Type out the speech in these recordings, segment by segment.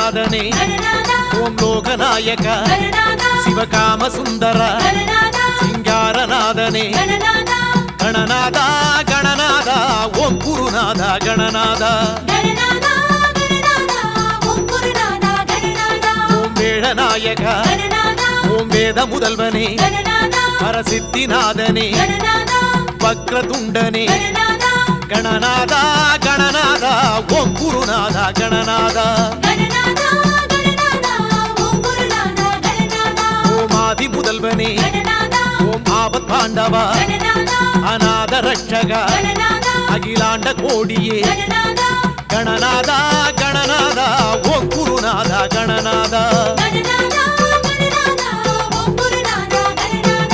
கணநாதனே ಗಣನಾಥ ஓம் லோகநாயக ಗಣನಾಥ சிவகாம சுந்தர ಗಣನಾಥ சிங்காரநாதனே ಗಣನಾಥ கணநாதா கணநாதா ஓம் குருநாதா கணநாதா ಗಣನಾಥ ಗಣನಾಥ ಓಂ ಗುರುನಾಥ ಗಣನಾಥ ஓம் வேழநாயக ಗಣನಾಥ ஓம் வேத முதல்வனே ಗಣನಾಥ பரசித்திநாதனே ಗಣನಾಥ வக்ரதுண்டனே ಗಣನಾಥ கணநாதா கணநாதா ஓம் குருநாதா கணநாதா ಗಣನಾಥ ಗಣನಾಥ ಓಂ ಗುರುನಾಥ ಗಣನಾಥ ஓம் ஆதி முதல்வனே ಗಣನಾಥ ஓம் ஆபத் பாண்டவா ಗಣನಾಥ அநாத ரட்சகா ಗಣನಾಥ அகிலாண்ட கோடியே ಗಣನಾಥ கணநாதா கணநாதா ஓம் குருநாதா கணநாதா ಗಣನಾಥ ಗಣನಾಥ ಓಂ ಗುರುನಾಥ ಗಣನಾಥ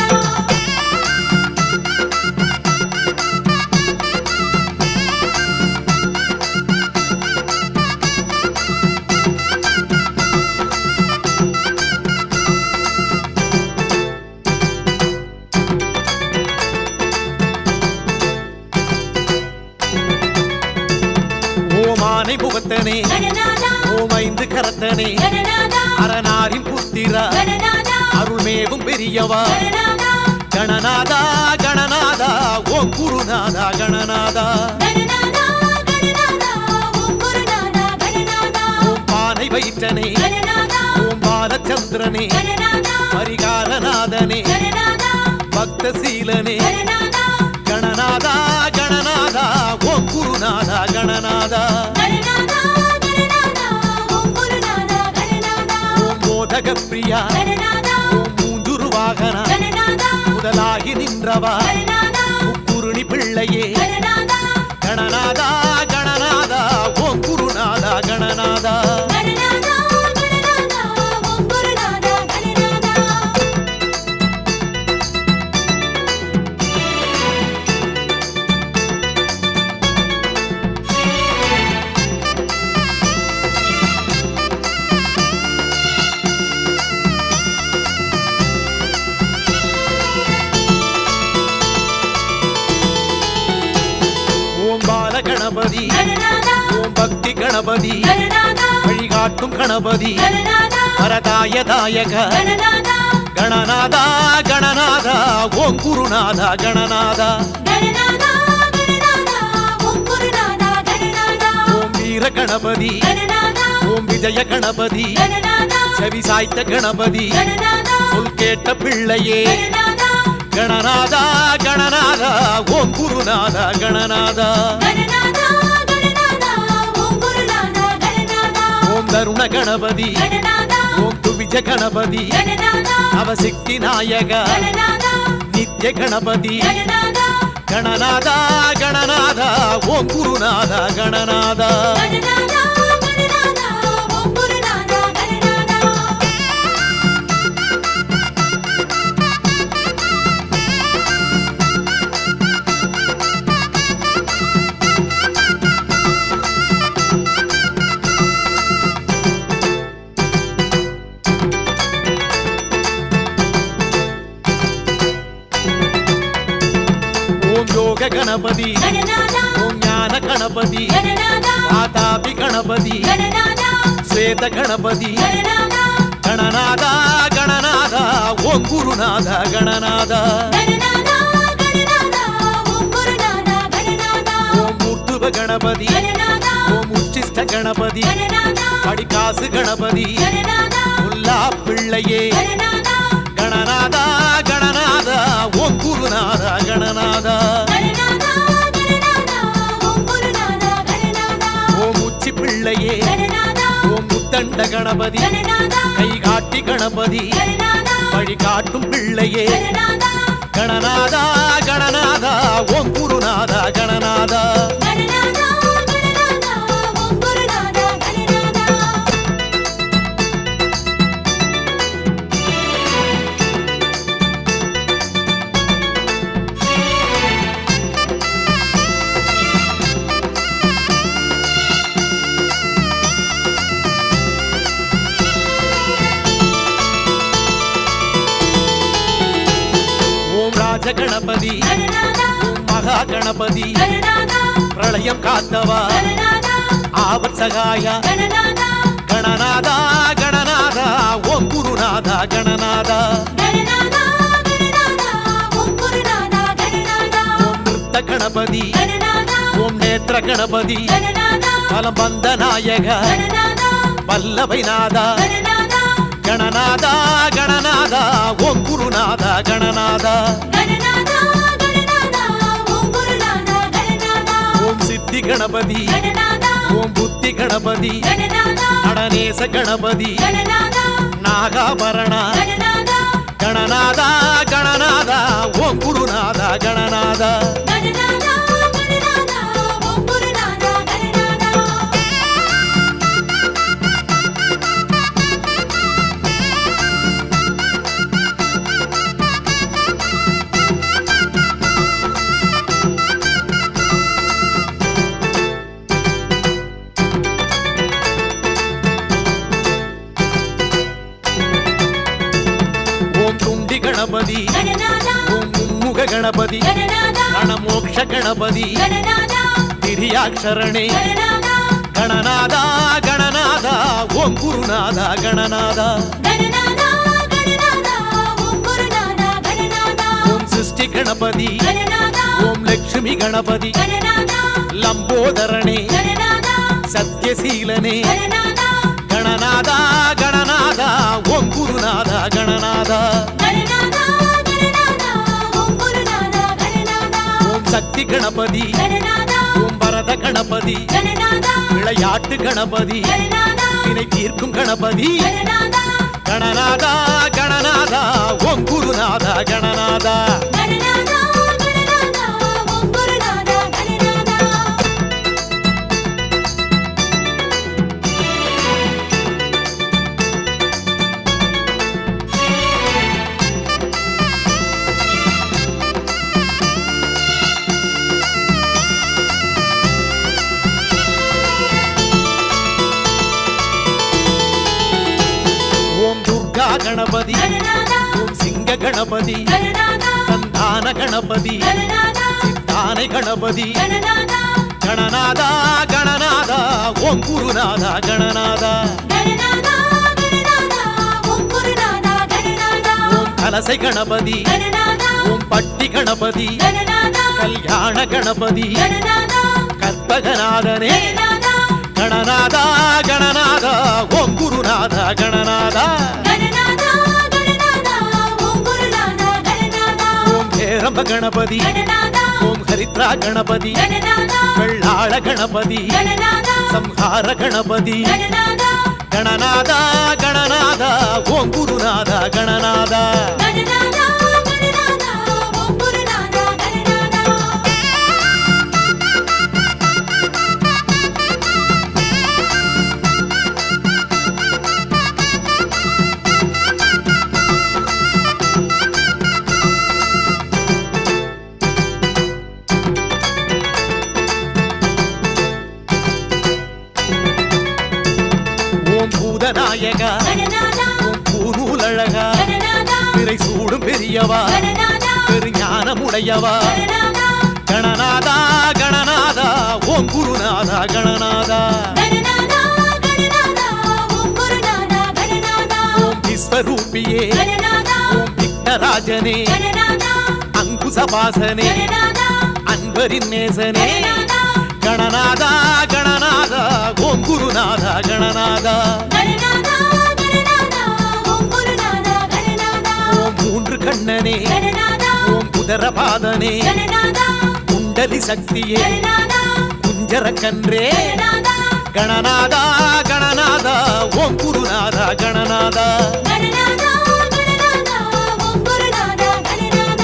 ஓம் ஆனை முகத்தனே ಗಣನಾಥ ஓம் ஐந்து கரத்தனே ಗಣನಾಥ அரணாரின் புத்திரா ಗಣನಾಥ அருள்மேவும் பெரியவா ಗಣನಾಥ கணநாதா கணநாதா ஓம் குருநாதா கணநாதா ಗಣನಾಥ ಗಣನಾಥ ಓಂ ಗುರುನಾಥ ಗಣನಾಥ ஓம் பானை வயிற்றனே ಗಣನಾಥ ஓம் பாலச்சந்திரனே ಗಣನಾಥ பரிகாரநாதனே ಗಣನಾಥ பக்தசீலனே ಗಣನಾಥ கணநாதா கணநாதா ஓம் குருநாதா கணநாதா ಗಣನಾಥ ಗಣನಾಥ ಓಂ ಗುರುನಾಥ ಗಣನಾಥ ஓம் போதக பிரியா ಗಣನಾಥ ஓம் மூஞ்சுரு வாகனா ಗಣನಾಥ முதலாகி நின்றவா ಗಣನಾಥ முக்குருணி பிள்ளையே ಗಣನಾಥ கணநாதா கணநாதா ஓம் குருநாதா கணநாதா ಗಣನಾಥ ಗಣನಾಥ ಓಂ ಗುರುನಾಥ ಗಣನಾಥ ஓம் பால கணபதி ಗಣನಾಥ ஓம் பக்தி கணபதி ಗಣನಾಥ வழிகாட்டும் கணபதி ಗಣನಾಥ வரதாய தாயக ಗಣನಾಥ கணநாதா கணநாதா ஓம் குருநாதா கணநாதா ಗಣನಾಥ ಗಣನಾಥ ಓಂ ಗುರುನಾಥ ಗಣನಾಥ ஓம் வீர கணபதி ಗಣನಾಥ ஓம் விஜய கணபதி ಗಣನಾಥ செவி சாய்த்த கணபதி ಗಣನಾಥ சொல் கேட்ட பிள்ளையே ಗಣನಾಥ கணநாதா கணநாதா ஓம் குருநாதா கணநாதா ಗಣನಾಥ ಗಣನಾಥ ಓಂ ಗುರುನಾಥ ಗಣನಾಥ ஓம் தருண கணபதி ಗಣನಾಥ ஓம் துவிஜ கணபதி ಗಣನಾಥ அவசிக்தி நாயக ಗಣನಾಥ நித்ய கணபதி ಗಣನಾಥ கணநாதா கணநாதா ஓம் குருநாதா கணநாதா ಗಣನಾಥ ಗಣನಾಥ ಓಂ ಗುರುನಾಥ ಗಣನಾಥ ஓம் யோக கணபதி ಗಣನಾಥ ஓம் ஞான கணபதி ಗಣನಾಥ வாதாபி கணபதி ಗಣನಾಥ ஸ்வேத கணபதி ಗಣನಾಥ கணநாதா கணநாதா ஓம் குருநாதா கணநாதா ಗಣನಾಥ ಗಣನಾಥ ಓಂ ಗುರುನಾಥ ಗಣನಾಥ ஓம் மூர்த்துவ கணபதி ಗಣನಾಥ ஓம் உச்சிஷ்ட கணபதி ಗಣನಾಥ படிகாசு கணபதி ಗಣನಾಥ முல்லா பிள்ளையே ಗಣನಾಥ கணநாதா கணநாதா ஓம் குருநாதா கணநாதா ಗಣನಾಥ ಗಣನಾಥ ಓಂ ಗುರುನಾಥ ಗಣನಾಥ ஓம் உச்சி பிள்ளையே ಗಣನಾಥ ஓம் முத்தண்ட கணபதி ಗಣನಾಥ கை காட்டி கணபதி ಗಣನಾಥ வழி காட்டும் பிள்ளையே ಗಣನಾಥ கணநாதா கணநாதா ஓம் குருநாதா கணநாதா ಗಣನಾಥ ಗಣನಾಥ ಓಂ ಗುರುನಾಥ ಗಣನಾಥ ஓம் ராஜ கணபதி ಗಣನಾಥ ஓம் மகா கணபதி ಗಣನಾಥ பிரளயம் காத்தவா ಗಣನಾಥ ஆபத் சகாயா ಗಣನಾಥ ಗಣನಾದ ಗಣನಾದ ಓಂ ಗುರುನಾಥ ಗಣನಾದ ಗಣನಾದ ಗಣನಾದ ಓಂ ಗುರುನಾಥ ಗಣನಾದ ಓಂ ನೃತ್ತ ಗಣಪತಿ ಗಣನಾದ ಓಂ ನೇತ್ರ ಗಣಪತಿ ಗಣನಾದ ಫಲಂ ಬಂದ ನಾಯಕ ಗಣನಾದ ವಲ್ಲಭೈನಾದ ಗಣನಾದ ಗಣನಾದ ಗಣನಾದ ಓಂ ಗುರುನಾಥ ಗಣನಾದ ಗಣನಾದ ಗಣನಾದ ಓಂ ಗುರುನಾಥ ಗಣನಾದ ಓಂ ಸಿದ್ಧಿ ಗಣಪತಿ ಗಣನಾದ ಓಂ ಬುದ್ಧಿ ಗಣಪತಿ ಗಣನಾದ ಅಡನೇಸ ಗಣಪತಿ ಗಣನಾದ ನಾಗಾಭರಣ ಗಣನಾದ ಗಣನಾದ ಗಣನಾದ ಓಂ ಗುರುನಾಥ ಗಣನಾದ ಗಣನಾದ ಗಣನಾದ ಓಂ ಗುರುನಾಥ ಗಣನಾದ ಓಂ ತುಂಡಿ ಗಣಪತಿ ಗಣನಾದ ಓಂ ಮುಮ್ಮುಗ ಗಣಪತಿ ಗಣನಾದ ಗಣಮೋಕ್ಷ ಗಣಪತಿ ಗಣನಾದ ಹಿರಿಯಾಕ್ಷರಣೆ ಗಣನಾದ ಗಣನಾದ ಗಣನಾದ ಓಂ ಗುರುನಾಥ ಗಣನಾದ ಗಣನಾದ ಗಣನಾದ ಓಂ ಗುರುನಾಥ ಗಣನಾದ ಓಂ ಸೃಷ್ಟಿ ಗಣಪತಿ ಗಣನಾದ ಓಂ ಲಕ್ಷ್ಮಿ ಗಣಪತಿ ಗಣನಾದ ಲಂಬೋದರಣೆ ಗಣನಾದ ಸತ್ಯಶೀಲನೆ ಗಣನಾದ ಗಣನಾದ ಗಣನಾದ ಓಂ ಗುರುನಾಥ ಗಣನಾದ ಗಣನಾದ ಗಣನಾದ ಓಂ ಗುರುನಾಥ ಗಣನಾದ ಓಂ சக்தி கணபதி ಗಣನಾದ ஓம் பரத கணபதி ಗಣನಾದ விளையாட்டு கணபதி ಗಣನಾದ வினை தீர்க்கும் கணபதி ಗಣನಾದ கணநாதா கணநாதா ஓம் குருநாதா கணநாதா ಗಣನಾದ ಗಣನಾದ ಓಂ ಗುರುನಾಥ ಗಣನಾದ ஓம் துர்கா கணபதி ಗಣನಾದ ஓம் சிங்க கணபதி ಗಣನಾದ சந்தான கணபதி ಗಣನಾದ சித்தானை கணபதி ಗಣನಾದ கணநாதா கணநாதா ஓம் குருநாதா கணநாதா ಗಣನಾದ ಗಣನಾದ ಓಂ ಗುರುನಾಥ ಗಣನಾದ ஓம் கலசை கணபதி ಗಣನಾದ ஓம் பட்டி கணபதி ಗಣನಾದ கல்யாண கணபதி ಗಣನಾದ கற்பகநாதனே ಗಣನಾದ கணநாதா கணநாதா ஓம் குருநாதா கணநாதா ಗಣನಾದ ಗಣನಾದ ಓಂ ಗುರುನಾಥ ಗಣನಾದ ஓம் பேரம்ப கணபதி ಗಣನಾದ ஓம் ஹரித்ரா கணபதி ಗಣನಾದ வெள்ளாள கணபதி ಗಣನಾದ ಸಂಹಾರ ಗಣಪತಿ ಗಣನಾದ ಗಣನಾದ ಗಣನಾದ ಓಂ ಗುರುನಾಥ ಗಣನಾದ ಗಣನಾದ ಗಣನಾದ ಓಂ ಗುರುನಾಥ ಗಣನಾದ ஓம் பூதநாயக ಗಣನಾದ ஓம் பூநூலழகா ಗಣನಾದ பிறை சூடும் பெரியவா ಗಣನಾದ பெருஞானமுடையவா ಗಣನಾದ கணநாதா கணநாதா ஓம் குருநாத கணநாத ಗಣನಾದ ಗಣನಾದ ಓಂ ಗುರುನಾಥ ಗಣನಾದ ஓம் விஸ்வரூபியே ಗಣನಾದ ஓம் விக்னராஜனே ಗಣನಾದ அங்குசபாசனே ಗಣನಾದ அன்பரின் நேசனே ಗಣನಾದ கணநாதா கணநாதா ஓம் குருநாத கணநாத ಗಣನಾದ ಗಣನಾದ ಓಂ ಗುರುನಾಥ ಗಣನಾದ ஓம் மூன்று கண்ணனே ಗಣನಾದ ஓம் குதரபாதனே ಗಣನಾದ குண்டலி சக்தியே ಗಣನಾದ குஞ்சர கன்றே ಗಣನಾದ கணநாதா கணநாதா ஓம் குருநாத கணநாத ಗಣನಾದ ಗಣನಾದ ಓಂ ಗುರುನಾಥ ಗಣನಾದ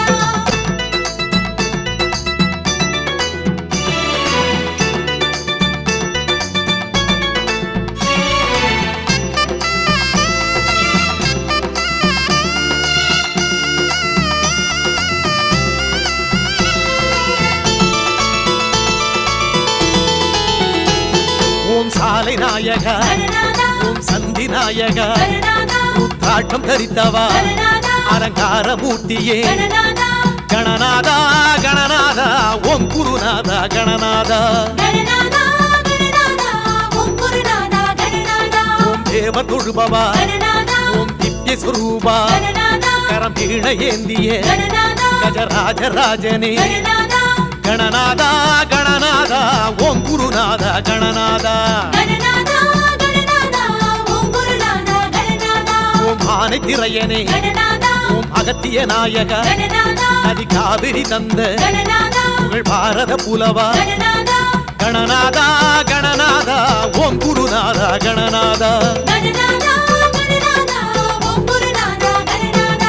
ஓம் சாலை நாயக ಗಣನಾದ ஓம் சந்தி நாயக ಗಣನಾದ ருத்ராட்டம் தரித்தவா ಗಣನಾದ அலங்கார மூர்த்தியே ಗಣನಾದ கணநாதா கணநாதா ஓம் குருநாத கணநாதா ಗಣನಾದ ಗಣನಾದ ಓಂ ಗುರುನಾಥ ಗಣನಾದ ஓம் தேவர் தொழுபவா ಗಣನಾದ ஓம் திவ்ய சுரூபா ಗಣನಾದ கரம் கீழ ஏந்திய ಗಣನಾದ கஜராஜ ராஜனே ಗಣನಾದ கணநாதா கணநாதா ஓம் குருநாத கணநாதா ಗಣನಾದ ಗಣನಾದ ಓಂ ಗುರುನಾದ ಗಣನಾದ ஓம் ஆனை திரையனே ಗಣನಾದ ஓம் அகத்திய நாயக ಗಣನಾದ நதி காவிரி தந்த ಗಣನಾದ புகழ் பாரத புலவா ಗಣನಾದ கணநாதா கணநாதா ஓம் குருநாதா கணநாதா ಗಣನಾದ ಗಣನಾದ ಓಂ ಗುರುನಾದ ಗಣನಾದ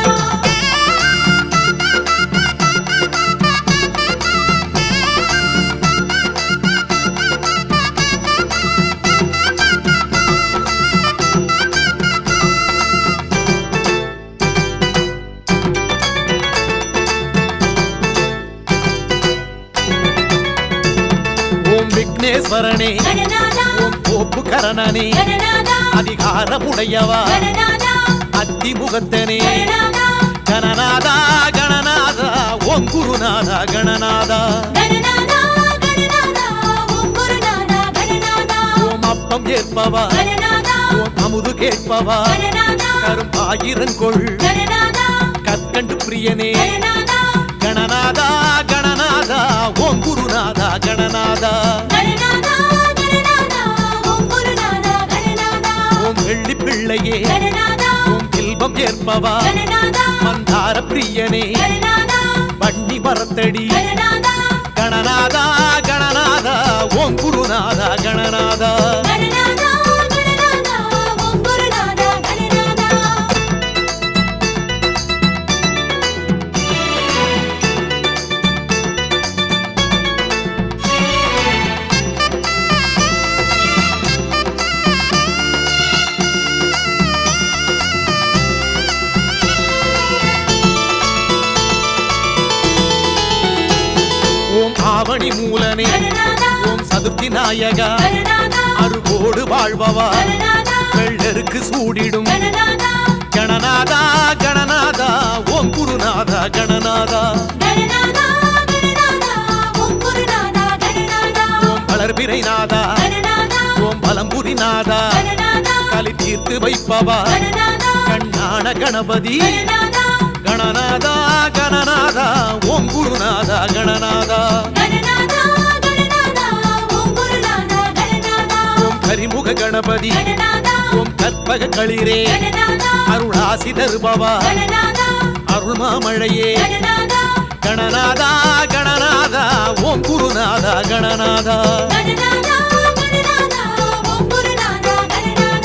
ஓம் விக்னேஸ்வரனே ಗಣನಾದ ஓம் கோப்பு கரணனே ಗಣನಾದ அதிகாரமுடையவா ಗಣನಾದ அத்திமுகத்தனே ಗಣನಾದ கணநாதா கணநாதா ஓம் குருநாதா கணநாதா ಗಣನಾದ ಗಣನಾದ ಓಂ ಗುರುನಾದ ಗಣನಾದ ஓம் அப்பம் ஏற்பவா ಗಣನಾದ ஓம் அமுது கேட்பவா ಗಣನಾದ கரும்பாயிரங்கொள் ಗಣನಾದ கற்கண்டு பிரியனே ಗಣನಾದ கணநாதா கணநாதா ஓம் குருநாதா கணநாதா ಗಣನಾದ ಗಣನಾದ ಓಂ ಗುರುನಾದ ಗಣನಾದ ஓம் வெள்ளி பிள்ளையே ಗಣನಾದ ஓம் இல்பம் ஏற்பவா ಗಣನಾದ மந்தார பிரியனே ಗಣನಾದ வன்னி மரத்தடி ಗಣನಾದ கணநாதா கணநாதா ஓம் குருநாதா கணநாதா ಗಣನಾದ ಗಣನಾದ ಓಂ ಗುರುನಾದ ಗಣನಾದ ஓம் ஆவணி மூலனே ಗಣನಾದ ஓம் சதுர்த்தி நாயகா ಗಣನಾದ அருகோடு வாழ்பவா ಗಣನಾದ வெள்ளருக்கு சூடிடும் ಗಣನಾದ கணநாதா கணநாதா ஓம் குருநாதா கணநாதா ಗಣನಾದ ಗಣನಾದ ಓಂ ಗುರುನಾದ ಗಣನಾದ ஓம் வளர்பிறை நாதா ಗಣನಾದ ஓம் பலம்புரி நாதா ಗಣನಾದ கலி தீர்த்து வைப்பவா ಗಣನಾದ கண்ணான கணபதி ಗಣನಾದ கணநாதா கணநாதா ஓம் குருநாதா கணநாதா ಗಣನಾದ ಗಣನಾದ ಓಂ ಗುರುನಾದ ಗಣನಾದ ஓம் கரிமுக கணபதி ಗಣನಾದ ஓம் கற்பக களிரே ಗಣನಾದ அருளாசி தருபவா ಗಣನಾದ அருள் மாமழையே ಗಣನಾದ கணநாதா கணநாதா ஓம் குருநாதா கணநாதா ಗಣನಾದ ಗಣನಾದ ಓಂ ಗುರುನಾದ ಗಣನಾದ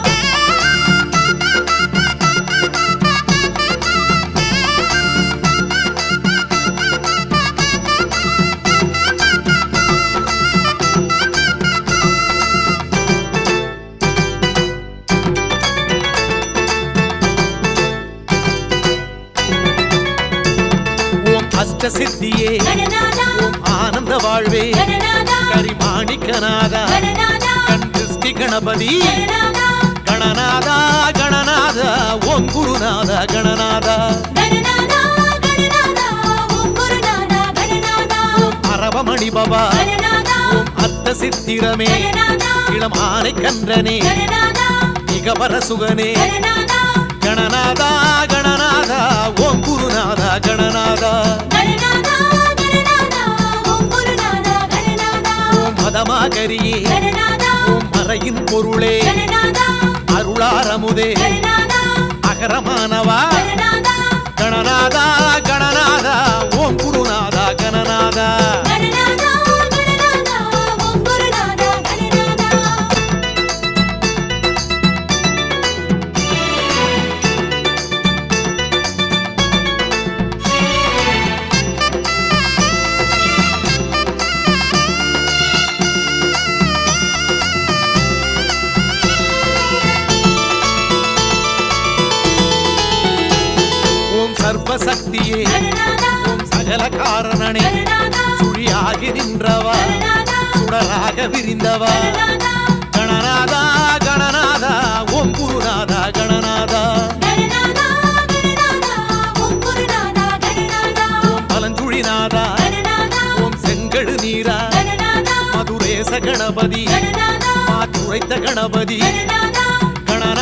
ஓம் அஷ்ட சித்தியே ಗಣನಾದ ஓம் ஆனந்த வாழ்வே ಗಣನಾದ கரிமாணிக்கநாதா ಗಣನಾದ கண் திருஷ்டி கணபதி ಗಣನಾದ கணநாதா கணநாதா ஓம் குருநாதா கணநாதா ಗಣನಾದ ಗಣನಾದ ಓಂ ಗುರುನಾದ ಗಣನಾದ ஓம் அரவமணி பவா ಗಣನಾದ ஓம் அத்த சித்திரமே ಗಣನಾದ இளமானை கன்றனே ಗಣನಾದ மிகவர சுகனே ಗಣನಾದ கணநாதா கணநாதா ஓம் குருநாதா கணநாதா ಗಣನಾದ ಗಣನಾದ ಓಂ ಗುರುನಾದ ಗಣನಾದ ஓம் மதமாகரியே ಗಣನಾದ ஓம் மறையின் பொருளே ಗಣನಾದ அருளாரமுதே ಗಣನಾದ அகரமானவா ಗಣನಾದ கணநாதா கணநாதா ஓம் குருநாதா கணநாதா ಗಣನಾದ ಗಣನಾದ ಓಂ ಗುರುನಾದ ಗಣನಾದ ஓம் சர்வசக்தியே ಗಣನಾದ ஓம் சகல காரணனே ಗಣನಾದ சுழியாகி நின்றவா ಗಣನಾದ சுடராக விரிந்தவா ಗಣನಾದ கணநாதா கணநாதா ஓம் குருநாதா கணநாதா ಗಣನಾದ ಗಣನಾದ ಓಂ ಗುರುನಾದ ಗಣನಾದ ஓம் பலஞ்சுழிநாதா ಗಣನಾದ ஓம் செங்கடு நீரா ಗಣನಾದ மதுரேச கணபதி ಗಣನಾದ மாற்றுரைத்த கணபதி ಗಣನಾದ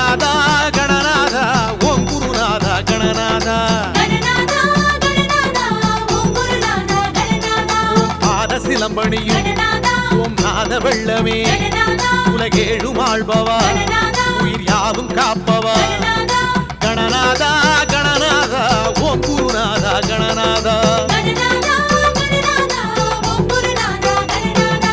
சிலம்பணியும் கணநாதா ஓம் நாத வெள்ளமே கணநாதா உலகேழும் ஆள்பவா கணநாதா உயிர் யாவும் காப்பவா கணநாதா கணநாதா கணநாதா ஓம் குருநாதா கணநாதா கணநாதா கணநாதா ஓம் குருநாதா கணநாதா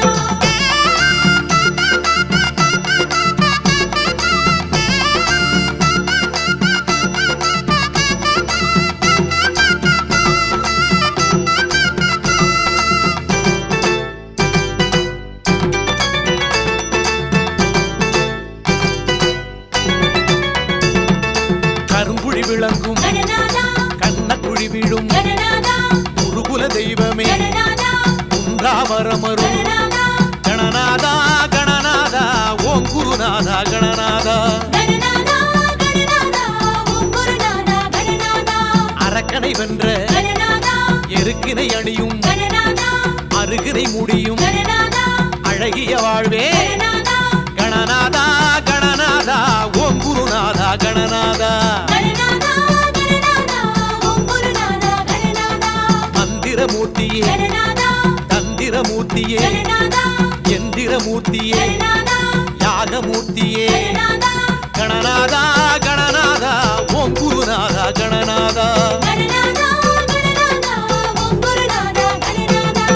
கருங்குழி விளங்கும் கணநாதா கண்ணக்குழி விழும் கணநாதா குருகுல தெய்வமே கணநாதா குன்றாவரமரும் கணநாதா கணநாதா கணநாதா ஓம் குருநாதா கணநாதா கணநாதா கணநாதா ஓம் குருநாதா கணநாதா அரக்கனை வென்ற கணநாதா எருக்கினை அணியும் கணநாதா அருகினை முடியும் கணநாதா அழகிய வாழ்வே கணநாதா கணநாதா கணநாதா ஓம் குருநாதா கணநாதா கணநாதா கணநாதா ஓம் குருநாதா கணநாதா மந்திரமூர்த்தியே கணநாதா தந்திரமூர்த்தியே கணநாதா எந்திரமூர்த்தியே கணநாதா யாகமூர்த்தியே கணநாதா கணநாதா கணநாதா ஓம் குருநாதா கணநாதா கணநாதா கணநாதா ஓம் குருநாதா கணநாதா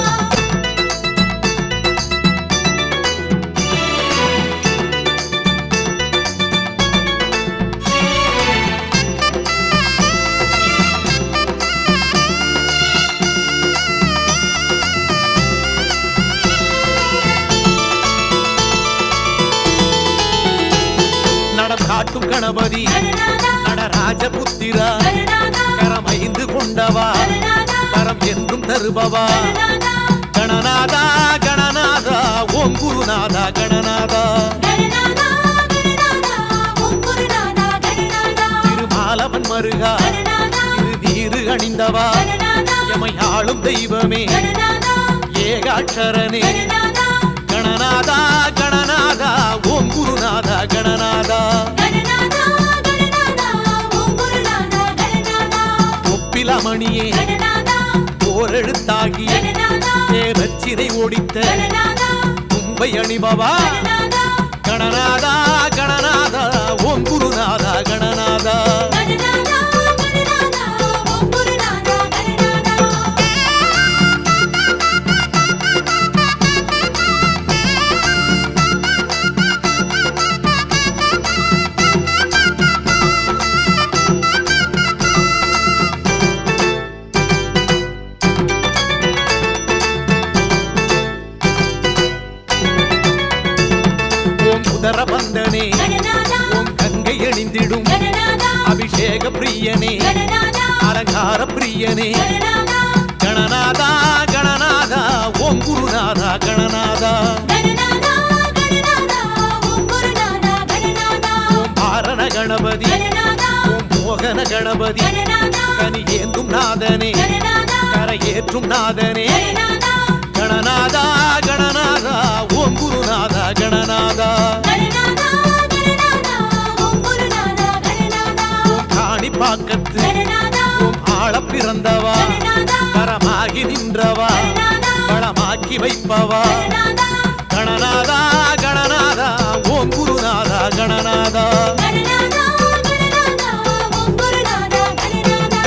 நடம் காட்டும் கணபதி கணநாதா நடராஜபுத்திரா கணநாதா கரமைந்து கொண்டவா கணநாதா கரம் என்றும் தருபவா கணநாதா கணநாதா கணநாதா ஓம் குருநாதா கணநாதா கணநாதா கணநாதா ஓம் குருநாதா கணநாதா திருமாலவன் மருகா கணநாதா திரு நீரு அணிந்தவா கணநாதா எமையாளும் தெய்வமே கணநாதா ஏகாட்சரனே கணநாதா கணநாதா கணநாதா ஓம் குருநாதா கணநாதா கணநாதா கணநாதா ஓம் குருநாதா கணநாதா ஒப்பிலமணியே கணநாதா போரெழுத்தாகி கணநாதா தேவச்சினை ஓடித்த கணநாதா மும்பை அணிபவா கணநாதா கணநாதா கணநாதா ஓம் குருநாதா கணநாதா கணநாதா கணநாதா ஓம் குருநாதா கணநாதா ஓம் உதர பந்தனே கணநாதா ஓம் கங்கை அணிந்திடும் கணநாதா அபிஷேக பிரியனே கணநாதா அலங்கார பிரியனே கணநாதா கணநாதா கணநாதா ஓம் குருநாதா கணநாதா கணநாதா கணநாதா ஓம் குருநாதா கணநாதா ஓம் பாரண கணபதி கணநாதா ஓம் மோகன கணபதி கணநாதா கனி ஏந்தும் நாதனே கணநாதா கரையேற்றும் நாதனே கணநாதா கணநாதா கணநாதா ஓம் குருநாதா கணநாதா கணநாதா கணநாதா ஓம் குருநாதா கணநாதா ஓம் காணி பாக்கத்து கணநாதா ஓம் ஆள பிறந்தவா கணநாதா கரமாகி நின்றவா கணநாதா பழமாக்கி வைப்பவா கணநாதா கணநாதா கணநாதா ஓம் குருநாதா கணநாதா கணநாதா கணநாதா ஓம் குருநாதா கணநாதா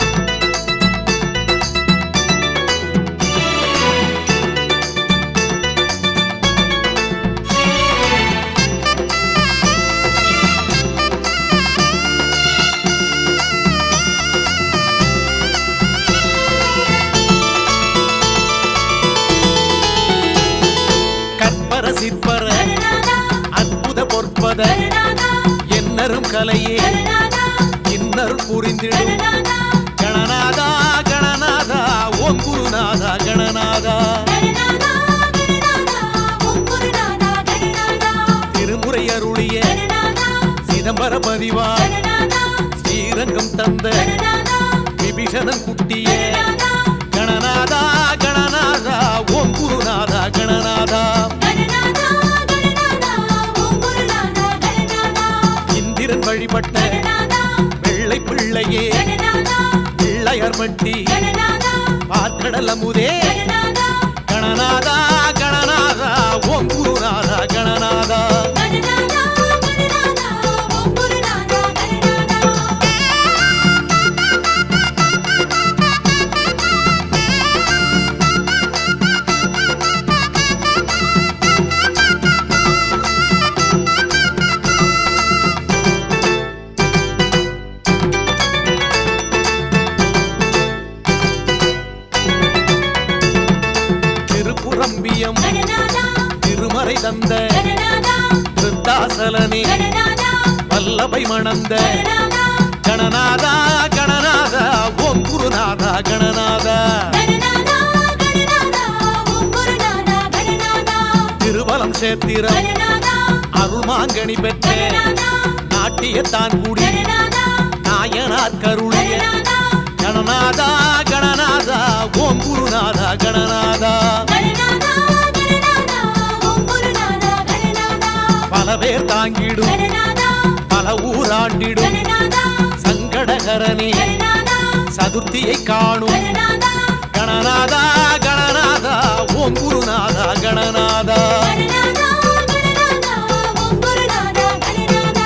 கற்பர சிற்பர கணநாதா அற்புத பொற்பத கணநாதா என்னரும் கலையே கணநாதா இன்னரும் புரிந்திடும் கணநாதா கணநாதா கணநாதா ஓம் குருநாதா கணநாதா கணநாதா கணநாதா ஓம் குருநாதா கணநாதா திருமுறை அருளிய கணநாதா சிதம்பர பதிவா கணநாதா ஸ்ரீரங்கம் தந்த கணநாதா விபீஷணன் குட்டிய கணநாதா கணநாதா கணநாதா ஓம் குருநாதா கணநாதா கணநாதா கணநாதா ஓம் குருநாதா கணநாதா இந்திரன் வழிபட்ட கணநாதா வெள்ளை பிள்ளையே கணநாதா பிள்ளையார் மட்டி கணநாதா பார்க்கடல் அமுதே கணநாதா கணநாதா கொரம்பியம் கணநாதா திருமறை தந்த கணநாதா விருத்தாசலனே கணநாதா வல்லபை மணந்த கணநாதா கணநாதா கணநாதா ஓம் குருநாதா கணநாதா கணநாதா கணநாதா ஓம் குருநாதா கணநாதா திருவலம் சேத்திரம் கணநாதா அருள்மாங்கனி பெற்ற கணநாதா நாட்டியத்தான் கூடி கணநாதா நாயனார் கருளிய கணநாதா கணநாதா கணநாதா ஓம் குருநாதா கணநாதா கணநாதா கணநாதா ஓம் குருநாதா கணநாதா பல பேர் தாங்கிடும் கணநாதா பல ஊராண்டிடும் கணநாதா சங்கடகரனே கணநாதா சதுர்த்தியை காணும் கணநாதா கணநாதா கணநாதா ஓம் குருநாதா கணநாதா கணநாதா கணநாதா ஓம் குருநாதா கணநாதா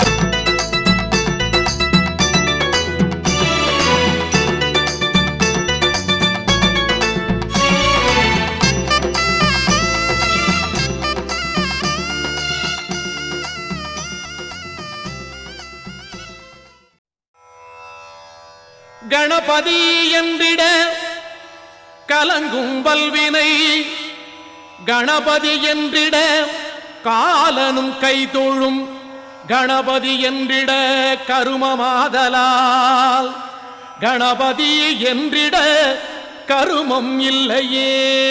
கணபதி என்றிட கலங்கும் பல்வினை கணபதி என்றிட காலனும் கைதொழும் கணபதி என்றிட கருமமாதலால் கணபதி என்றிட கருமம் இல்லையே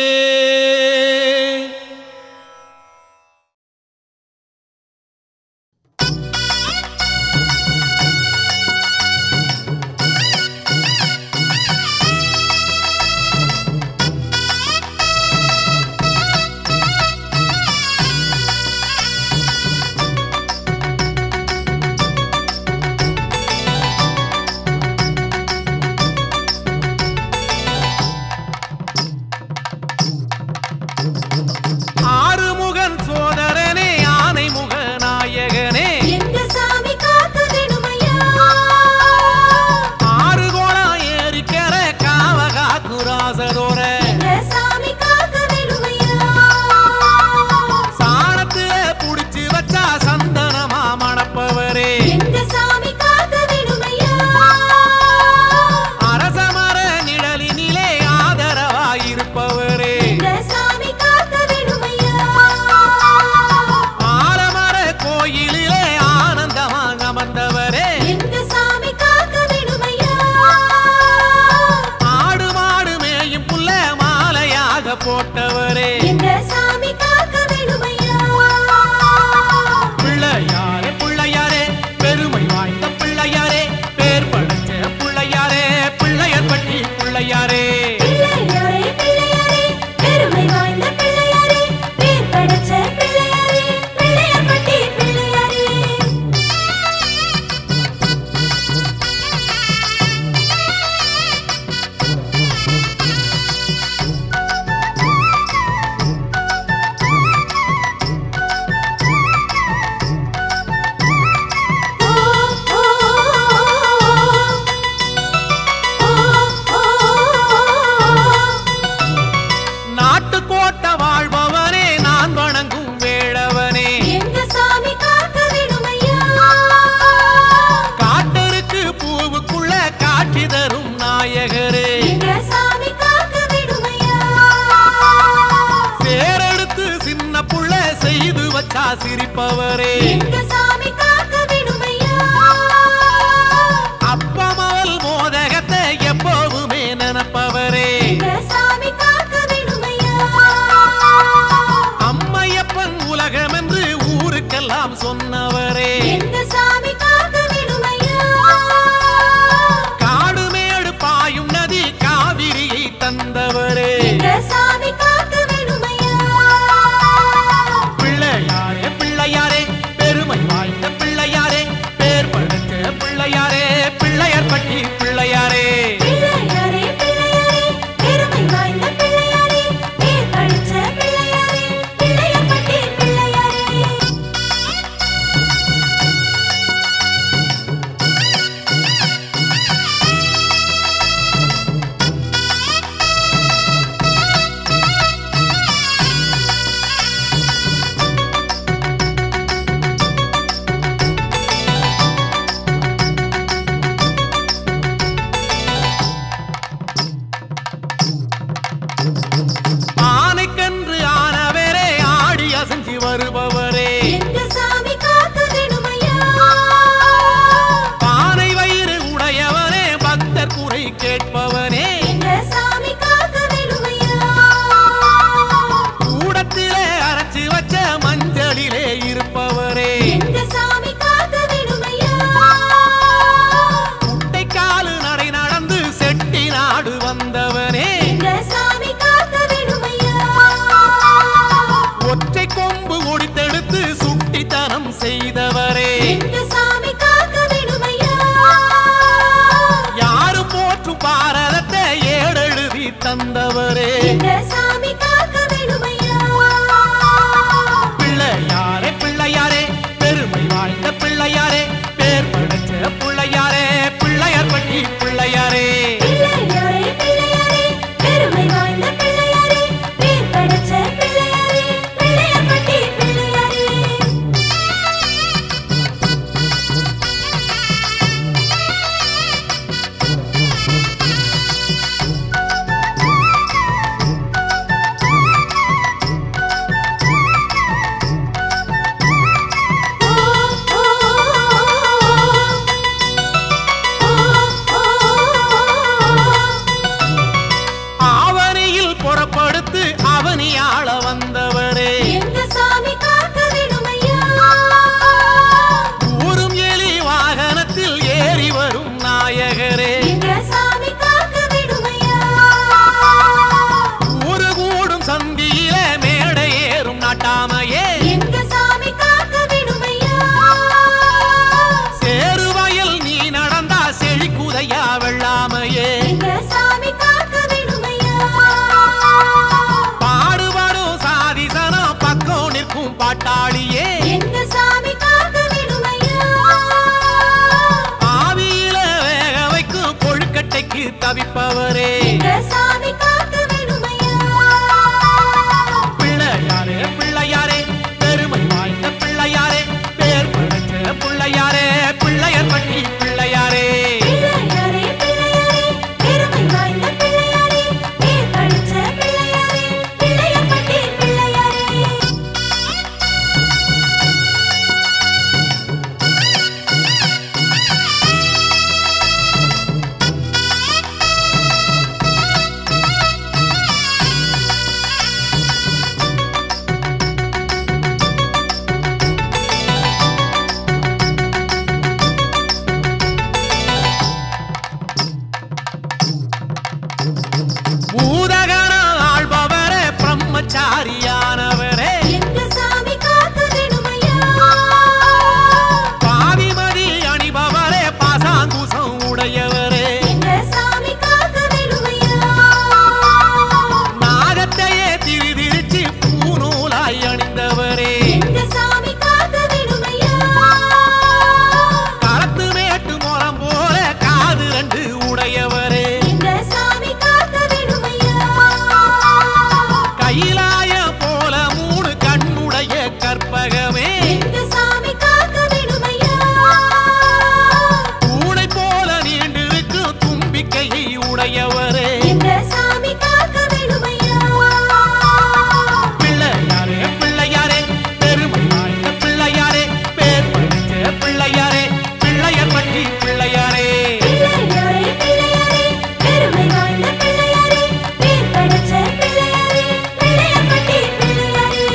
ஆறுமுகன் சோதரனே ஆனைமுக நாயகனே எங்க சாமி காக்க வேணுமையா ஆறு கோணம் ஏறிக்கிற காவகாக்குராசரோர எங்க சாமி காக்க வேணுமையா சாணத்துல புடிச்சு வச்சா சந்தனமா மணப்பவரே எங்க சாமி காக்க வேணுமையா அரசமர நிழலினிலே ஆதரவாயிருப்பவரே எங்க சாமி காக்க வேணுமையா ஆலமர கோயிலிலே ஆனந்தமாக அமர்ந்தவரே எங்க சாமி காக்க வேணுமையா ஆடு மாடு மேயும் புல்ல மாலையாக போட்டவரே எங்க சாமி காக்க வேணுமையா பிள்ளையாரே பிள்ளையாரே பெருமை வாய்ந்த பிள்ளையாரே பேர் படைச்ச பிள்ளையாரே பிள்ளையர் பட்டி பிள்ளையாரே பிள்ளையாரே பிள்ளையாரே பெருமை வாய்ந்த பிள்ளையாரே பேர் படைச்ச பிள்ளையாரே பிள்ளையார் பட்டி பிள்ளையாரே ஓ ஓ ஓ நாட்டுக்கோட்ட வாழ்பவனே நான் வணங்கும் வேளவனே எங்க சாமி காக்க வேணுமையா காட்டருக்கு பூவுக்குள்ள காட்சி தரும் நாயகரே எங்க சாமி காக்க வேணுமையா சேரெடுத்து சின்ன புள்ள செய்து வச்சா சிரிப்பவரே எங்க சாமி காக்க வேணுமையா அப்பமவல் மோதகத்தை எப்போதுமே நினைப்பவரே எங்க சாமி காக்க வேணுமையா அம்மையப்பன் உலகம் என்று ஊருக்கெல்லாம் சொன்னவரே எங்க சாமி காக்க வேணுமையா காடுமேடு பாயும் நதி காவிரியை தந்தவரே எங்க சாமி காக்க வேணுமையா பிள்ளையாரே பிள்ளையாரே பெருமை வாய்ந்த பிள்ளையாரே பேர் படைச்ச பிள்ளையாரே பிள்ளையர் பட்டி பிள்ளையாரே பிள்ளையாரே பிள்ளையாரே பெருமை வாய்ந்த பிள்ளையாரே பேர் படிச்ச பிள்ளையாரே பிள்ளையார் பட்டி பிள்ளையாரே பாட்டாளியே எங்க சாமி காக்க வேணுமையா ஆவியில வேக வைக்கும் கொழுக்கட்டைக்கு தவிப்பவரே எங்க சாமி காக்க வேணுமையா பிள்ளையாரே பிள்ளையாரே பெருமை வாய்ந்த பிள்ளையாரே பேர் படைச்ச பிள்ளையாரே பிள்ளையர் பட்டி பிள்ளையாரே பிள்ளையாரே பிள்ளையாரே பெருமை வாய்ந்த பிள்ளையாரே பேர் படிச்ச பிள்ளையாரே பிள்ளையப்பட்டி பிள்ளையாரே பூதகன ஆள்பவரே பிரம்மச்சாரியானவரே எங்க சாமி காக்க வேணுமையா பாவிமதி அணிபவரே பாசாங்குசம் உடையவரே எங்க சாமி காக்க வேணுமையா நாகத்தையே திரிதிரிச்சு பூநூலாய் அணிந்தவரே எங்க சாமி காக்க வேணுமையா களத்து மேட்டு முறம் போல காது ரெண்டு உடையவரே எங்க சாமி காக்க வேணுமையா கைலாய போல மூணு கண்ணுடைய கற்பகமே எங்க சாமி காக்க வேணுமையா பூனை போல நீண்டிருக்கும் தும்பிக்கையை உடையவரே எங்க சாமி காக்க வேணுமையா பிள்ளையாரே பிள்ளையாரே பெருமை வாய்ந்த பிள்ளையாரே பேர் படிச்ச பிள்ளையாரே பிள்ளையர் பட்டி பிள்ளையாரே பிள்ளையாரே பிள்ளையாரே பெருமை வாய்ந்த பிள்ளையாரே பேர் படிச்ச பிள்ளையாரே பிள்ளையப்பட்டி பிள்ளையாரே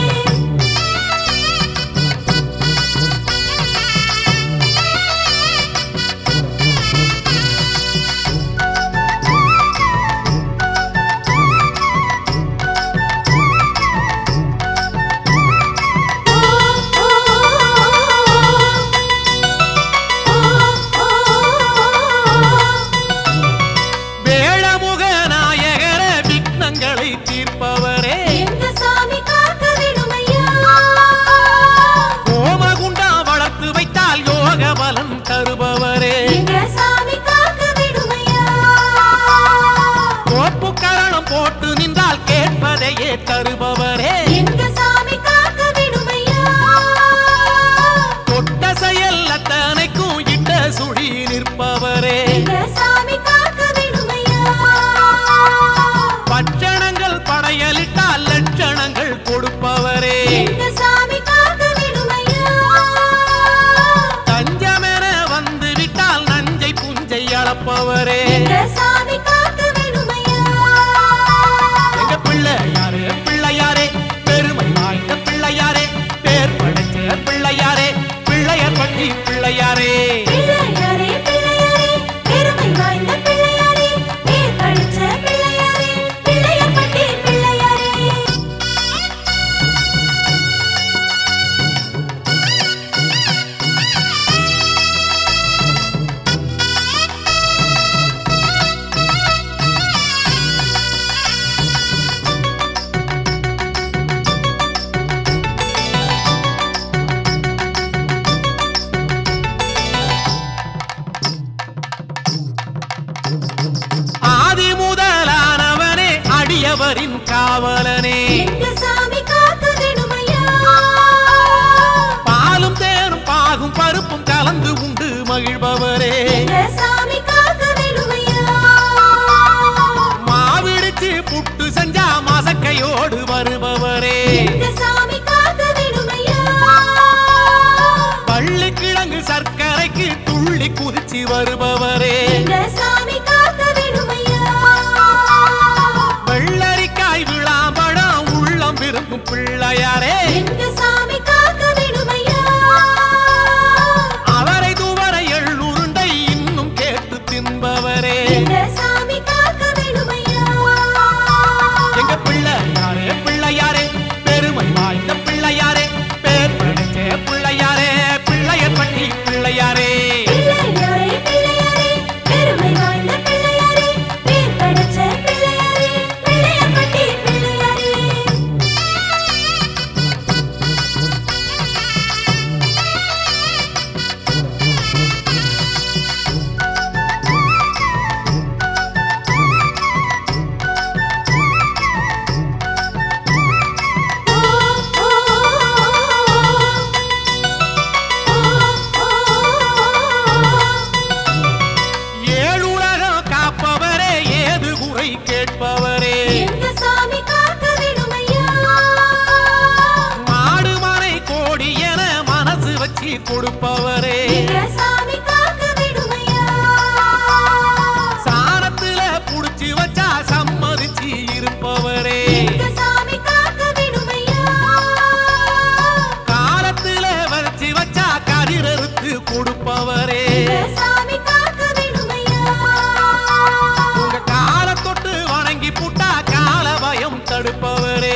வேளமுக நாயகர விக்னங்களை தீர்ப்பவரே எங்க சாமி காக்க வேணுமையா கோமகுண்டா வளர்த்து வைத்தால் யோக பலன் தருபவரே எங்க சாமி காக்க வேணுமையா கோப்பு கரணம் போட்டு நின்றால் கேட்பதையே தருபவரே எங்க சாமி காக்க வேணுமையா தொட்ட செயல் அத்தனைக்கும் இட்ட சுழி நிற்பவரே எங்க சாமி காக்க வேணுமையா பட்சணங்கள் படையலிட்டால் லட்சணங்கள் கொடுப்பவரே எங்க சாமி காக்க வேணுமையா தஞ்சமென வந்து விட்டால் நஞ்சை புஞ்சை அளப்பவரே எங்க சாமி காக்க வேணுமையா எங்க பிள்ளையாரே பிள்ளையாரே பெருமை வாய்ந்த பிள்ளையாரே பேர் படைச்ச பிள்ளையாரே பிள்ளையர் பட்டி பிள்ளையாரே பிள்ளையாரே பிள்ளையாரே பெருமை வாய்ந்த பிள்ளையாரே பேர் படிச்ச பிள்ளையாரே பிள்ளையப்பட்டி பிள்ளையாரே ஆதி முதலானவனே அடியவரின் காவலனே எங்க சாமி காக்க வேணுமையா பாலும் தேனும் பாகும் பருப்பும் கலந்து உண்டு மகிழ்பவரே எங்க சாமி காக்க வேணுமையா மாவிடிச்சு புட்டு செஞ்சா மசக்கையோடு வருபவரே எங்க சாமி காக்க வேணுமையா பள்ளி கிழங்கு சர்க்கரைக்கு துள்ளி குதிச்சு வருபவரே எங்க சாமி காக்க வேணுமையா வெள்ளரிக்காய் விழாம்பழம் உள்ளம் விரும்பும் பிள்ளையாரே எங்க சாமி காக்க வேணுமையா அவரை துவரை எள்ளுருண்டை இன்னும் கேட்டு தின்பவரே எங்க சாமி காக்க வேணுமையா எங்க பிள்ளையாரே பிள்ளையாரே பெருமை வாய்ந்த பிள்ளையாரே பேர் படைச்ச பிள்ளையாரே பிள்ளையர் பட்டி பிள்ளையாரே பிள்ளையாரே பிள்ளையாரே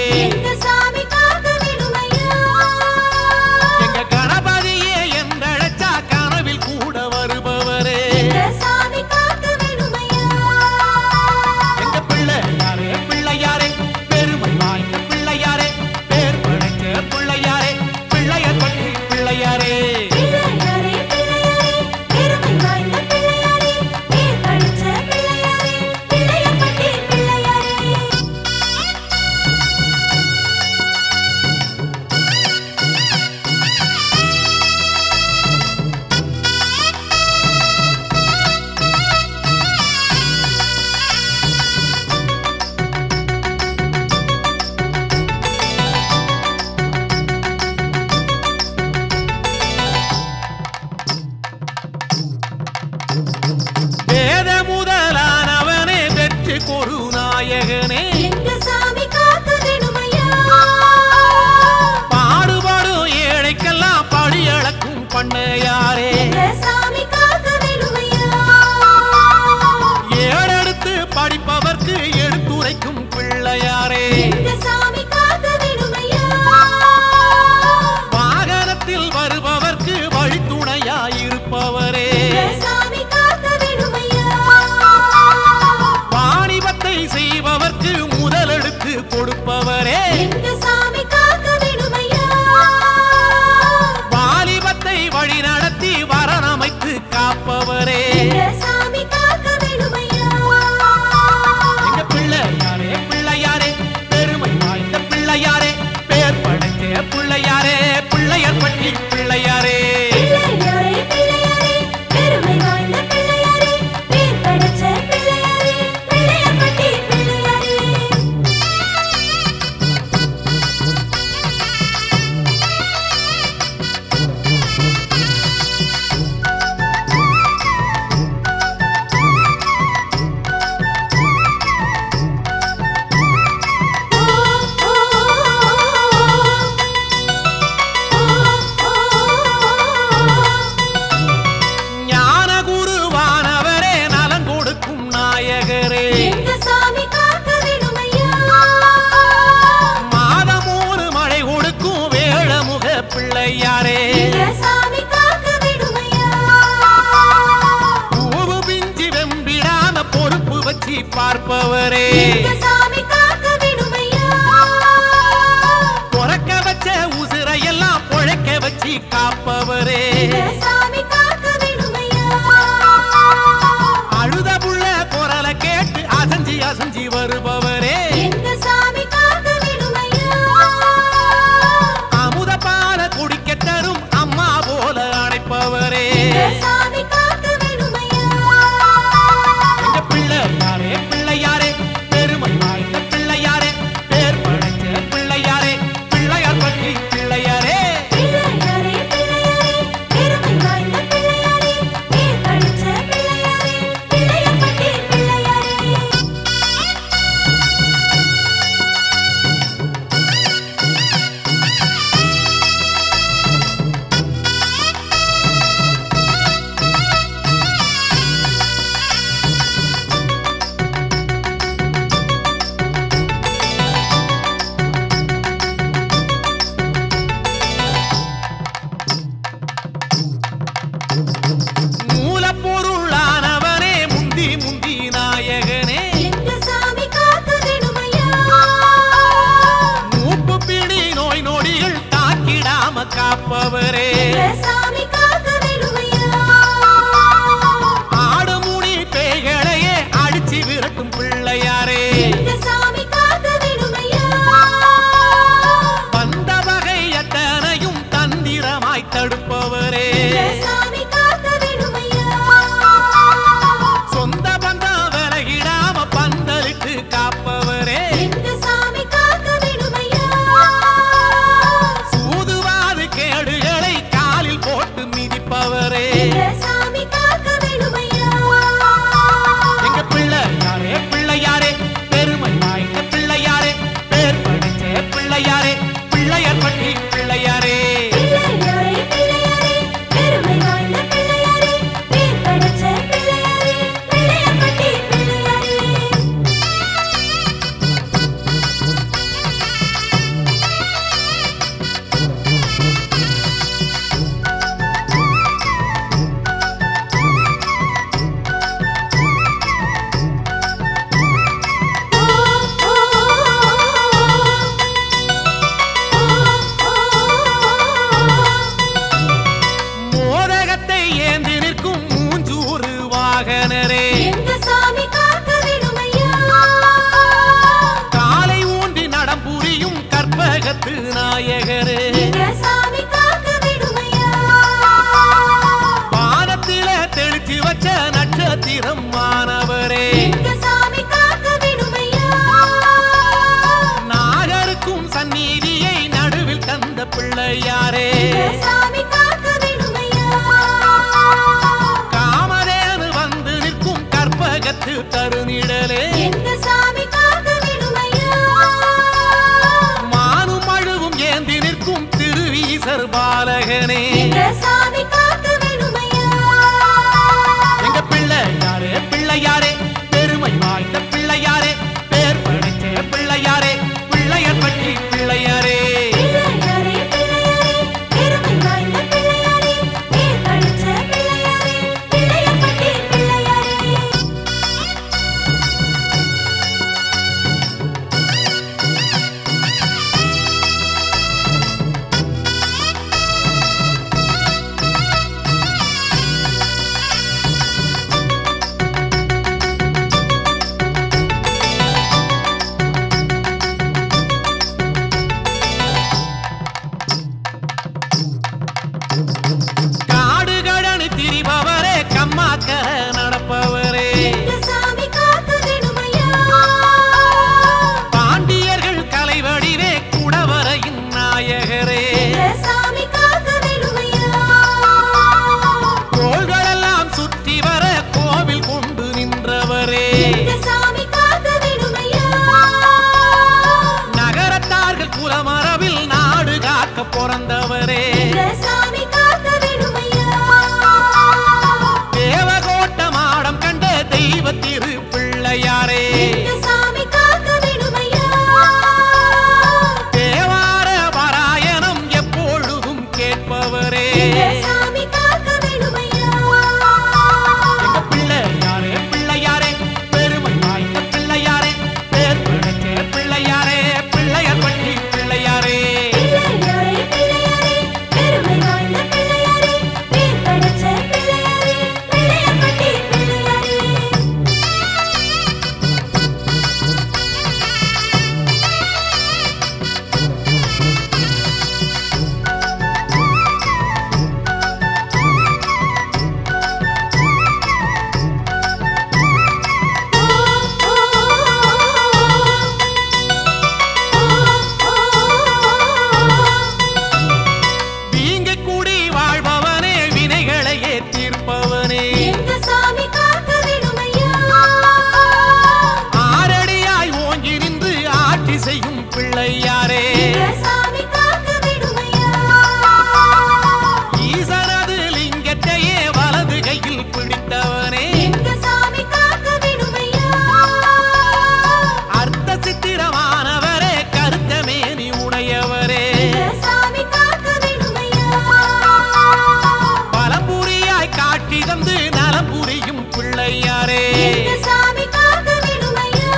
எங்க சாமி காக்க வேணுமையா எங்க கணபதியே என்றழைச்சா கனவில் கூட வருபவரே எங்க சாமி காக்க வேணுமையா எங்க பிள்ளையாரே பிள்ளையாரே பெருமை வாய்ந்த பிள்ளையாரே பேர் படைச்ச பிள்ளையாரே பிள்ளையர் பட்டி பிள்ளையாரே பிள்ளையாரே பிள்ளையாரே பெருமை வாய்ந்த பிள்ளையாரே பேர் படிச்ச பிள்ளையாரே பிள்ளையப்பட்டி பிள்ளையாரே வேத முதலானவனே வெற்றி கொரு நாயகனே எங்க சாமி காக்க வேணுமையா பாடுபாடும் ஏழைக்கெல்லாம் பழி அளக்கும் பண்ணையாரே எங்க சாமி காக்க வேணுமையா ஏழெடுத்து படிப்பவர்க்கு எடுத்துரைக்கும் பிள்ளையாரே எங்க சாமி காக்க வேணுமையா வாகனத்தில் வருபவர்க்கு வழித்துணையாயிருப்பவரே எங்க சாமி காக்க வேணுமையா வாணிபத்தை செய்பவர்க்கு முதலெடுத்து கொடுப்பவரே எங்க சாமி காக்க வேணுமையா வாலிபத்தை வழி நடத்தி வரணமைத்து காப்பவரே எங்க சாமி காக்க வேணுமையா எங்க பிள்ளையாரே பிள்ளையாரே பெருமை வாய்ந்த பிள்ளையாரே பேர் படைச்ச பிள்ளையாரே பிள்ளையர் பட்டி பிள்ளையாரே பிள்ளையாரே பிள்ளையாரே பெருமை வாய்ந்த பிள்ளையாரே பேர் படைச்ச பிள்ளையாரே பிள்ளையப்பட்டி பிள்ளையாரே ஓ ஓ அரசர் பாலகனே எங்க சாமி காக்க வேணுமையா எங்க பிள்ளையாரே பிள்ளையாரே பெருமை வாய்ந்த பிள்ளையாரே பேர் படைச்ச பிள்ளையாரே பிள்ளையர் பட்டி பிள்ளையாரே பிள்ளையாரே பிள்ளையாரே பெருமை வாய்ந்த பிள்ளையாரே பேர் படிச்ச பிள்ளையாரே பிள்ளையப்பட்டி பிள்ளையாரே காடுகடனு திரிபவரே கம்மாக்க நடப்பவரே எங்க சாமி காக்க வேணுமையா பாண்டியர்கள் கலைவடிவே குடவரையின் நாயகரே எங்க சாமி காக்க வேணுமையா கோள்களெல்லாம் சுற்றி வர கோவில் கொண்டு நின்றவரே எங்க சாமி காக்க வேணுமையா நகரத்தார்கள் குலமரபில் நாடு காக்க பிறந்தவரே எங்க சாமி காக்க வேணுமையா தேவகோட்ட மாடம் கண்ட தெய்வ திரு பிள்ளையாரே எங்க சாமி காக்க வேணுமையா தேவார பாராயணம் எப்பொழுதும் கேட்பவரே எங்க சாமி காக்க வேணுமையா எங்க பிள்ளையாரே பிள்ளையாரே பெருமை வாய்ந்த பிள்ளையாரே பேர் படைச்ச பிள்ளையாரே பிள்ளையர் பட்டி பிள்ளையாரே பிள்ளையாரே பிள்ளையாரே பெருமை வாய்ந்த பிள்ளையாரே பேர் படைச்ச பிள்ளையாரே பிள்ளையப்பட்டி பிள்ளையாரே வீங்க கூடி வாழ்பவனே வினைகளையே தீர்ப்பவனே எங்க சாமி காக்க வேணுமையா ஆரடியாய் ஓங்கி நின்று ஆட்சி செய்யும் பிள்ளையாரே எங்க சாமி காக்க வேணுமையா ஈசனது லிங்கத்தையே வலது கையில் பிடித்தவனே எங்க சாமி காக்க வேணுமையா அர்த்த சித்திரமானவரே கருத்தமேனி உடையவரே எங்க சாமி காக்க வேணுமையா பலம்புரியாய் காட்சி தந்து நலம் புரியும் பிள்ளையாரே எங்க சாமி காக்க வேணுமையா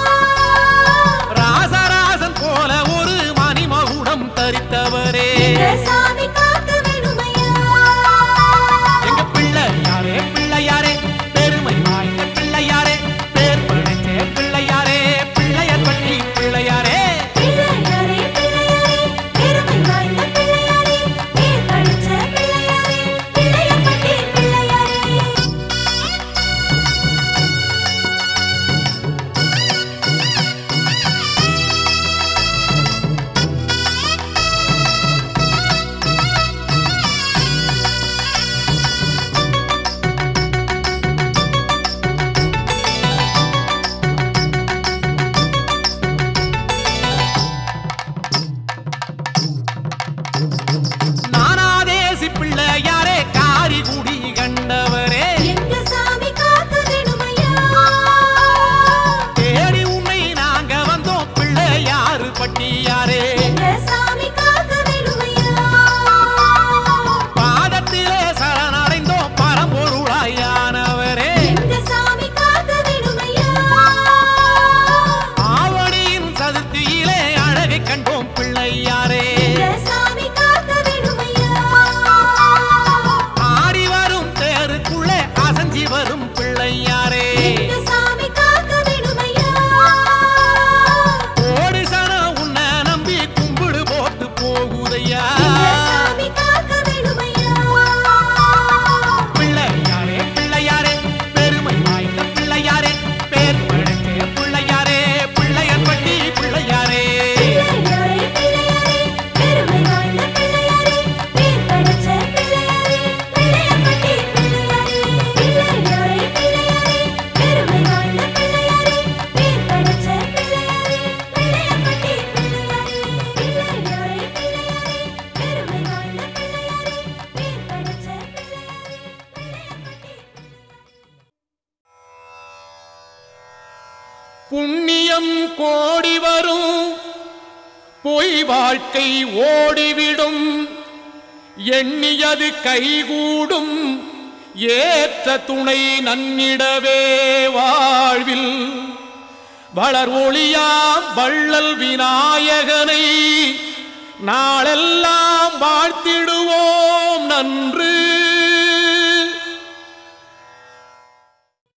ராசராசன் போல ஒரு மணிமகுடம் தரித்தவரே எங்க சாமி காக்க வேணுமையா எங்க பிள்ளையாரே பிள்ளையாரே பெருமை வாய்ந்த பிள்ளையாரே பேர் படைச்ச பிள்ளையாரே பிள்ளையர் பட்டி பிள்ளையாரே பிள்ளையாரே பிள்ளையாரே பெருமை வாய்ந்த பிள்ளையாரே பேர் படிச்ச பிள்ளையாரே பிள்ளையப்பட்டி பிள்ளையாரே புண்ணியம் கோடி வரும் பொய் வாழ்க்கை ஓடிவிடும் எண்ணியது கைகூடும் ஏற்ற துணை நன்னிடவே வாழ்வில் வளர் ஒளியாம் வள்ளல் விநாயகனை நாளெல்லாம் வாழ்த்திடுவோம் நன்று